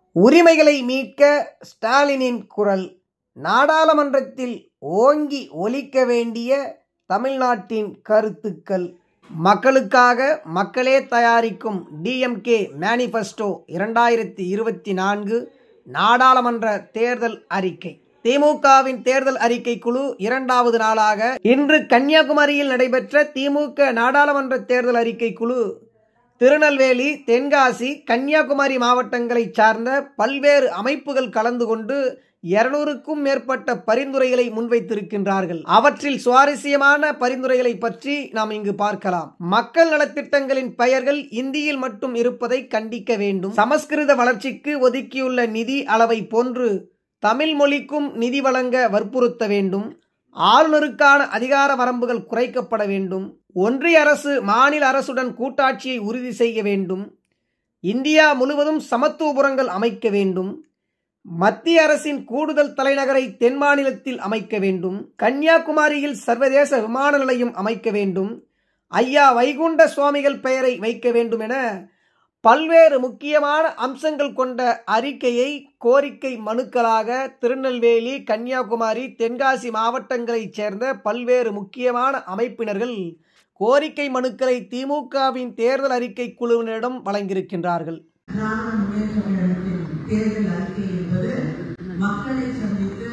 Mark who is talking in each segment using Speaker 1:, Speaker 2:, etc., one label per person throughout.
Speaker 1: உரிமைகளை மீட்க ஸ்டாலினின் குரல் நாடாளுமன்றத்தில் ஓங்கி ஒலிக்க வேண்டிய தமிழ்நாட்டின் கருத்துக்கள் மக்களுக்காக மக்களே தயாரிக்கும் டிஎம்கே மேனிஃபெஸ்டோ இரண்டாயிரத்தி இருபத்தி நான்கு நாடாளுமன்ற தேர்தல் அறிக்கை திமுகவின் தேர்தல் அறிக்கை குழு இரண்டாவது நாளாக இன்று கன்னியாகுமரியில் நடைபெற்ற திமுக நாடாளுமன்ற தேர்தல் அறிக்கை குழு திருநெல்வேலி தென்காசி கன்னியாகுமரி மாவட்டங்களைச் சார்ந்த பல்வேறு அமைப்புகள் கலந்து கொண்டு இருநூறுக்கும் மேற்பட்ட பரிந்துரைகளை முன்வைத்திருக்கின்றார்கள் அவற்றில் சுவாரஸ்யமான பரிந்துரைகளை பற்றி நாம் இங்கு பார்க்கலாம் மக்கள் நலத்திட்டங்களின் பெயர்கள் இந்தியில் மட்டும் இருப்பதை கண்டிக்க வேண்டும் சமஸ்கிருத வளர்ச்சிக்கு ஒதுக்கியுள்ள நிதி அளவை போன்று தமிழ் மொழிக்கும் நிதி வழங்க வற்புறுத்த வேண்டும் ஆளுநருக்கான அதிகார வரம்புகள் குறைக்கப்பட வேண்டும் ஒன்றிய அரசு மாநில அரசுடன் கூட்டாட்சியை உறுதி செய்ய வேண்டும் இந்தியா முழுவதும் சமத்துவபுரங்கள் அமைக்க வேண்டும் மத்திய அரசின் கூடுதல் தலைநகரை தென் மாநிலத்தில் அமைக்க வேண்டும் கன்னியாகுமரியில் சர்வதேச விமான நிலையம் அமைக்க வேண்டும் ஐயா வைகுண்ட சுவாமிகள் பெயரை வைக்க வேண்டும் என பல்வேறு முக்கியமான அம்சங்கள் கொண்ட அறிக்கையை கோரிக்கை மனுக்களாக திருநெல்வேலி கன்னியாகுமரி தென்காசி மாவட்டங்களைச் சேர்ந்த பல்வேறு முக்கியமான அமைப்பினர்கள் கோரிக்கை மனுக்களை திமுகவின் தேர்தல் அறிக்கை குழுவினரிடம் வழங்கியிருக்கின்றார்கள்
Speaker 2: திராவிட முன்னேற்ற கழகத்தின் தேர்தல் அறிக்கை என்பது மக்களை சந்தித்து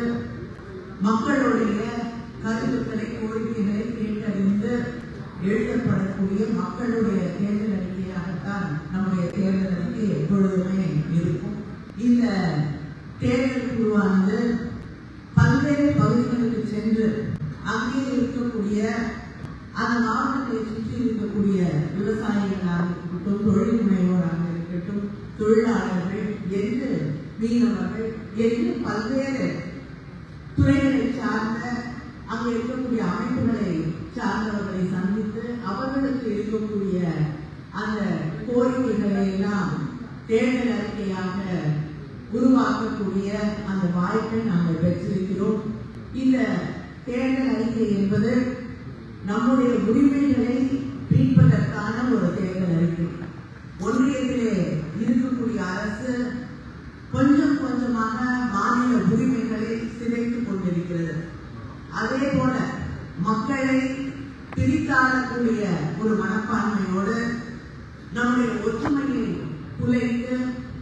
Speaker 2: மக்களுடைய கருத்துக்களை கோரிக்கைகளை கேட்டறிந்து எழுதப்படக்கூடிய மக்களுடைய தேர்தல் அறிக்கையாகத்தான் நம்முடைய தேர்தல் அறிக்கை எப்பொழுதுமே இருக்கும் இந்த தேர்தல் குழுவானது பல்வேறு பகுதிகளுக்கு சென்று அங்கே இருக்கக்கூடிய அந்த மாவட்டத்தை சுற்றி இருக்கக்கூடிய விவசாயிகளாக இருக்கட்டும் தொழில் முனைவோராக இருக்கட்டும் தொழிலாளர்கள் என்று மீனவர்கள் என்று பல்வேறு துறைகளை சார்ந்த அங்கே இருக்கக்கூடிய அமைப்புகளை சார்ந்தவர்களை சந்தித்து அவர்களுக்கு இருக்கக்கூடிய அந்த கோரிக்கைகளை எல்லாம் தேர்தல் அறிக்கையாக உருவாக்கக்கூடிய அந்த வாய்ப்பை நாங்கள் பெற்றிருக்கிறோம் இந்த தேர்தல் அறிக்கை என்பது நம்முடைய உரிமைகளை மீட்பதற்கான ஒரு தேர்தல் அறிக்கை ஒன்றியத்திலே இருக்கக்கூடிய அரசு கொஞ்சம் கொஞ்சமாக மாநில உரிமைகளை சிதைத்துக் கொண்டிருக்கிறது அதே போல மக்களை பிரித்தாளக்கூடிய ஒரு மனப்பான்மையோடு நம்முடைய ஒற்றுமையை குலைத்து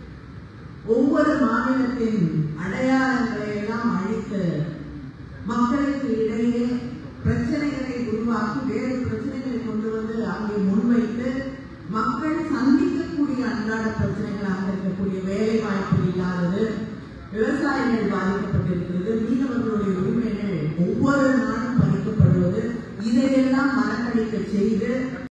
Speaker 2: ஒவ்வொரு மாநிலத்தின் அடையாளங்களை எல்லாம் அழித்து மக்களுக்கு இடையே பிரச்சனைகளை உருவாக்கி வேறு பிரச்சனைகளை கொண்டு வந்து அங்கே முன்வைத்து மக்கள் சந்திக்கக்கூடிய அன்றாட பிரச்சனைகளாக இருக்கக்கூடிய வேலை வாய்ப்பு இல்லாதது விவசாயிகள் பாதிக்கப்பட்டிருக்கிறது மீனவர்களுடைய உரிமைகள் ஒவ்வொரு நாளும் பறிக்கப்படுவது இதையெல்லாம் மறக்கடிக்க செய்து